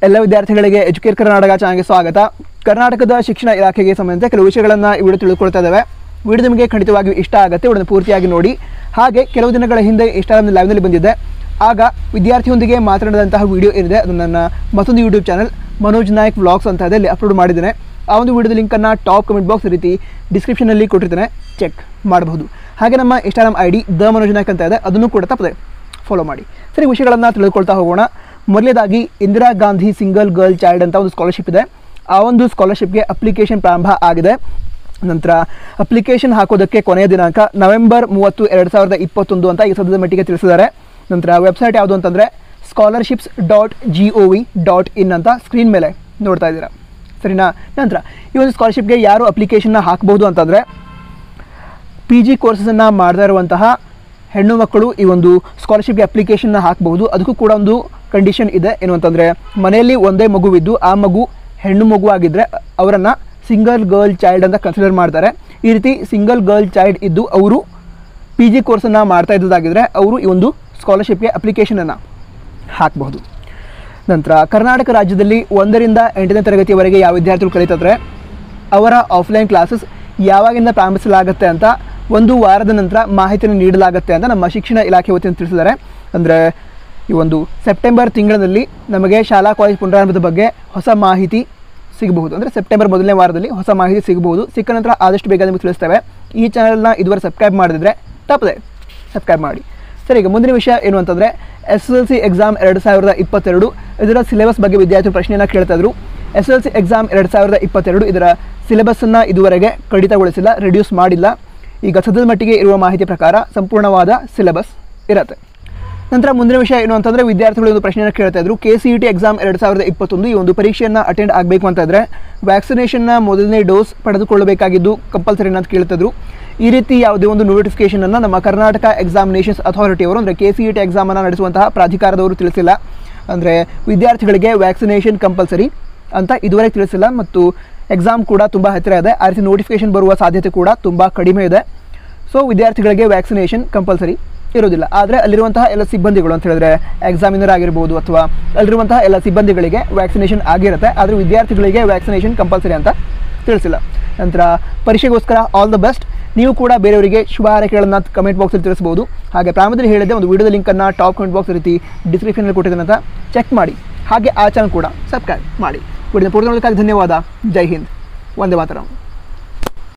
ಎಲ್ಲ ವಿದ್ಯಾರ್ಥಿಗಳಿಗೆ ಎಜುಕೇಟ್ ಕರ್ನಾಟಕ ಚಾನಲ್ಗೆ ಸ್ವಾಗತ ಕರ್ನಾಟಕದ ಶಿಕ್ಷಣ ಇಲಾಖೆಗೆ ಸಂಬಂಧಿಸಿದ ಕೆಲವು ವಿಷಯಗಳನ್ನು ಈ ವಿಡಿಯೋ ತಿಳ್ಕೊಳ್ತಾ ಇದ್ದಾವೆ ವಿಡಿಯೋ ನಿಮಗೆ ಖಂಡಿತವಾಗಿಯೂ ಇಷ್ಟ ಆಗುತ್ತೆ ವಿಡಿಯೋ ಪೂರ್ತಿಯಾಗಿ ನೋಡಿ ಹಾಗೆ ಕೆಲವು ದಿನಗಳ ಹಿಂದೆ ಇನ್ಸ್ಟಾಗ್ರಾಮ್ ಲೈವ್ನಲ್ಲಿ ಬಂದಿದ್ದೆ ಆಗ ವಿದ್ಯಾರ್ಥಿಯೊಂದಿಗೆ ಮಾತನಾಡಿದಂತಹ ವಿಡಿಯೋ ಏನಿದೆ ಅದು ನನ್ನ ಮತ್ತೊಂದು YouTube channel Manoj Nayak vlogs ಅಂತ ಇದೆ ಅಲ್ಲಿ ಅಪ್ಲೋಡ್ ಮಾಡಿದ್ದೇನೆ ಆ ಒಂದು ವಿಡಿಯೋದ ಲಿಂಕನ್ನು ಟಾಪ್ ಕಮೆಂಟ್ ಬಾಕ್ಸ್ ರೀತಿ ಡಿಸ್ಕ್ರಿಪ್ಷನಲ್ಲಿ ಕೊಟ್ಟಿರ್ತೇನೆ ಚೆಕ್ ಮಾಡಬಹುದು ಹಾಗೆ ನಮ್ಮ Instagram I D the Manoj Nayak ಅಂತ ಇದೆ ಅದನ್ನು ಕೂಡ ತಪ್ಪದೆ ಫಾಲೋ ಮಾಡಿ ಸರಿ ವಿಷಯಗಳನ್ನು ತಿಳಿದುಕೊಳ್ತಾ ಹೋಗೋಣ ಮೊದಲೇದಾಗಿ Indira Gandhi single girl child ಅಂತ ಒಂದು ಸ್ಕಾಲರ್ಶಿಪ್ ಇದೆ ಆ ಒಂದು ಸ್ಕಾಲರ್ಶಿಪ್ಗೆ ಅಪ್ಲಿಕೇಶನ್ ಪ್ರಾರಂಭ ಆಗಿದೆ ನಂತರ ಅಪ್ಲಿಕೇಶನ್ ಹಾಕೋದಕ್ಕೆ ಕೊನೆಯ ದಿನಾಂಕ ನವೆಂಬರ್ ಮೂವತ್ತು ಎರಡು ಸಾವಿರದ ಇಪ್ಪತ್ತೊಂದು ಅಂತ ಈ ಸದ್ಯದ ಮಟ್ಟಿಗೆ ತಿಳಿಸಿದ್ದಾರೆ ನಂತರ ವೆಬ್ಸೈಟ್ ಯಾವುದು ಅಂತಂದರೆ scholarships dot G O V dot in ಅಂತ ಸ್ಕ್ರೀನ್ ಮೇಲೆ ನೋಡ್ತಾ ಇದ್ದೀರಾ ಸರಿನಾ ನಂತರ ಈ ಒಂದು ಸ್ಕಾಲರ್ಶಿಪ್ಗೆ ಯಾರು ಅಪ್ಲಿಕೇಶನ್ನ ಹಾಕ್ಬೋದು ಅಂತಂದರೆ ಪಿ ಜಿ ಕೋರ್ಸಸನ್ನು ಮಾಡ್ತಾ ಇರುವಂತಹ ಹೆಣ್ಣು ಮಕ್ಕಳು ಈ ಒಂದು ಸ್ಕಾಲರ್ಶಿಪ್ಗೆ ಅಪ್ಲಿಕೇಶನ್ನ ಹಾಕಬಹುದು ಅದಕ್ಕೂ ಕೂಡ ಒಂದು ಕಂಡೀಷನ್ ಇದೆ ಏನು ಅಂತಂದರೆ ಮನೆಯಲ್ಲಿ ಒಂದೇ ಮಗುವಿದ್ದು ಆ ಮಗು ಹೆಣ್ಣು ಮಗು ಆಗಿದ್ದರೆ ಅವರನ್ನು ಸಿಂಗಲ್ ಗರ್ಲ್ ಚೈಲ್ಡ್ ಅಂತ ಕನ್ಸಿಡರ್ ಮಾಡ್ತಾರೆ ಈ ರೀತಿ ಸಿಂಗಲ್ ಗರ್ಲ್ ಚೈಲ್ಡ್ ಇದ್ದು ಅವರು ಪಿ ಜಿ ಕೋರ್ಸನ್ನು ಮಾಡ್ತಾ ಇದ್ದದಾಗಿದ್ದರೆ ಅವರು ಈ ಒಂದು ಸ್ಕಾಲರ್ಶಿಪ್ಗೆ ಅಪ್ಲಿಕೇಶನನ್ನು ಹಾಕಬಹುದು ನಂತರ ಕರ್ನಾಟಕ ರಾಜ್ಯದಲ್ಲಿ ಒಂದರಿಂದ ಎಂಟನೇ ತರಗತಿಯವರೆಗೆ ಯಾವ ವಿದ್ಯಾರ್ಥಿಗಳು ಕಲಿತಿದ್ರೆ ಅವರ ಆಫ್ಲೈನ್ ಕ್ಲಾಸಸ್ ಯಾವಾಗಿಂದ ಪ್ರಾರಂಭಿಸಲಾಗುತ್ತೆ ಅಂತ ಒಂದು ವಾರದ ನಂತರ ಮಾಹಿತಿಯನ್ನು ನೀಡಲಾಗುತ್ತೆ ಅಂತ ನಮ್ಮ ಶಿಕ್ಷಣ ಇಲಾಖೆ ವತಿಯಿಂದ ತಿಳಿಸಿದ್ದಾರೆ ಅಂದರೆ ಈ ಒಂದು ಸೆಪ್ಟೆಂಬರ್ ತಿಂಗಳಲ್ಲಿ ನಮಗೆ ಶಾಲಾ ಕಾಲೇಜ್ ಪುನರಾರಂಭದ ಬಗ್ಗೆ ಹೊಸ ಮಾಹಿತಿ ಸಿಗಬಹುದು ಅಂದರೆ ಸೆಪ್ಟೆಂಬರ್ ಮೊದಲನೇ ವಾರದಲ್ಲಿ ಹೊಸ ಮಾಹಿತಿ ಸಿಗಬಹುದು ಸಿಕ್ಕ ನಂತರ ಆದಷ್ಟು ಬೇಗ ನಿಮಗೆ ತಿಳಿಸ್ತೇವೆ ಈ ಚಾನಲ್ನ ಇದುವರೆ ಸಬ್ಸ್ಕ್ರೈಬ್ ಮಾಡದಿದ್ದರೆ ತಪ್ಪದೆ ಸಬ್ಸ್ಕ್ರೈಬ್ ಮಾಡಿ ಸರಿ ಈಗ ಮುಂದಿನ ವಿಷಯ ಏನು ಅಂತಂದರೆ ಎಸ್ ಎಲ್ ಸಿ ಎಕ್ಸಾಮ್ ಎರಡು ಸಾವಿರದ ಇಪ್ಪತ್ತೆರಡು ಇದರ ಸಿಲೆಬಸ್ ಬಗ್ಗೆ ವಿದ್ಯಾರ್ಥಿಗಳು ಪ್ರಶ್ನೆಯನ್ನು ಕೇಳ್ತಾ ಇದ್ರು ಎಸ್ ಎಲ್ ಸಿ ಎಕ್ಸಾಮ್ ಎರಡು ಸಾವಿರದ ಇಪ್ಪತ್ತೆರಡು ಇದರ ಸಿಲೆಬಸ್ಸನ್ನು ಇದುವರೆಗೆ ಕಡಿತಗೊಳಿಸಿಲ್ಲ ರಿಡ್ಯೂಸ್ ಮಾಡಿಲ್ಲ ಈಗ ಸದ್ಯದ ಮಟ್ಟಿಗೆ ಇರುವ ಮಾಹಿತಿ ಪ್ರಕಾರ ಸಂಪೂರ್ಣವಾದ ಸಿಲೆಬಸ್ ಇರುತ್ತೆ ನಂತರ ಮುಂದಿನ ವಿಷಯ ಏನು ಅಂತಂದರೆ ವಿದ್ಯಾರ್ಥಿಗಳು ಒಂದು ಪ್ರಶ್ನೆಯನ್ನು ಕೇಳ್ತಾ ಇದ್ರು K C E T exam ಎರಡು ಸಾವಿರದ ಇಪ್ಪತ್ತೊಂದು ಈ ಒಂದು ಪರೀಕ್ಷೆಯನ್ನು ಅಟೆಂಡ್ ಆಗಬೇಕು ಅಂತಂದರೆ ವ್ಯಾಕ್ಸಿನೇಷನ್ನ ಮೊದಲನೇ ಡೋಸ್ ಪಡೆದುಕೊಳ್ಳಬೇಕಾಗಿದ್ದು ಕಂಪಲ್ಸರಿ ಅಂತ ಕೇಳ್ತಿದ್ರು ಈ ರೀತಿ ಯಾವುದೇ ಒಂದು ನೋಟಿಫಿಕೇಷನನ್ನು ನಮ್ಮ ಕರ್ನಾಟಕ ಎಕ್ಸಾಮಿನೇಷನ್ಸ್ ಅಥಾರಿಟಿಯವರು ಅಂದರೆ ಕೆ ಸಿ ಇ ಟಿ ಎಕ್ಸಾಮನ್ನು ನಡೆಸುವಂತಹ ಪ್ರಾಧಿಕಾರದವರು ತಿಳಿಸಿಲ್ಲ ಅಂದರೆ ವಿದ್ಯಾರ್ಥಿಗಳಿಗೆ ವ್ಯಾಕ್ಸಿನೇಷನ್ ಕಂಪಲ್ಸರಿ ಅಂತ ಇದುವರೆಗೆ ತಿಳಿಸಿಲ್ಲ ಮತ್ತು ಎಕ್ಸಾಮ್ ಕೂಡ ತುಂಬ ಹತ್ತಿರ ಇದೆ ಆ ರೀತಿ ನೋಟಿಫಿಕೇಷನ್ ಬರುವ ಸಾಧ್ಯತೆ ಕೂಡ ತುಂಬ ಕಡಿಮೆ ಇದೆ ಸೊ ವಿದ್ಯಾರ್ಥಿಗಳಿಗೆ ವ್ಯಾಕ್ಸಿನೇಷನ್ ಕಂಪಲ್ಸರಿ ಇರೋದಿಲ್ಲ ಆದರೆ ಅಲ್ಲಿರುವಂತಹ ಎಲ್ಲ ಸಿಬ್ಬಂದಿಗಳು ಅಂತ ಹೇಳಿದ್ರೆ ಎಕ್ಸಾಮಿನರ್ ಆಗಿರ್ಬೋದು ಅಥವಾ ಅಲ್ಲಿರುವಂತಹ ಎಲ್ಲ ಸಿಬ್ಬಂದಿಗಳಿಗೆ ವ್ಯಾಕ್ಸಿನೇಷನ್ ಆಗಿರುತ್ತೆ ಆದರೆ ವಿದ್ಯಾರ್ಥಿಗಳಿಗೆ ವ್ಯಾಕ್ಸಿನೇಷನ್ ಕಂಪಲ್ಸರಿ ಅಂತ ತಿಳಿಸಿಲ್ಲ ನಂತರ ಪರೀಕ್ಷೆಗೋಸ್ಕರ ಆಲ್ ದ ಬೆಸ್ಟ್ ನೀವು ಕೂಡ ಬೇರೆಯವರಿಗೆ ಶುಭ ಹಾರೈಕೆಗಳನ್ನು ಕಮೆಂಟ್ ಬಾಕ್ಸಲ್ಲಿ ತಿಳಿಸ್ಬೋದು ಹಾಗೆ ಪ್ರಾರಂಭದಲ್ಲಿ ಹೇಳಿದೆ ಒಂದು ವಿಡಿಯೋದ ಲಿಂಕನ್ನು ಟಾಪ್ ಕಮೆಂಟ್ ಬಾಕ್ಸ್ ರೀತಿ ಡಿಸ್ಕ್ರಿಪ್ಷನಲ್ಲಿ ಕೊಟ್ಟಿದ್ದೇನೆ ಅಂತ ಚೆಕ್ ಮಾಡಿ ಹಾಗೆ ಆ ಚಾನಲ್ ಕೂಡ ಸಬ್ಸ್ಕ್ರೈಬ್ ಮಾಡಿ ವಿಡಿಯೋ ಪೂರ್ತಿ ನೋಡೋದಕ್ಕಾಗಿ ಧನ್ಯವಾದ ಜೈ ಹಿಂದ್ ಒಂದೇ ಮಾತರಂ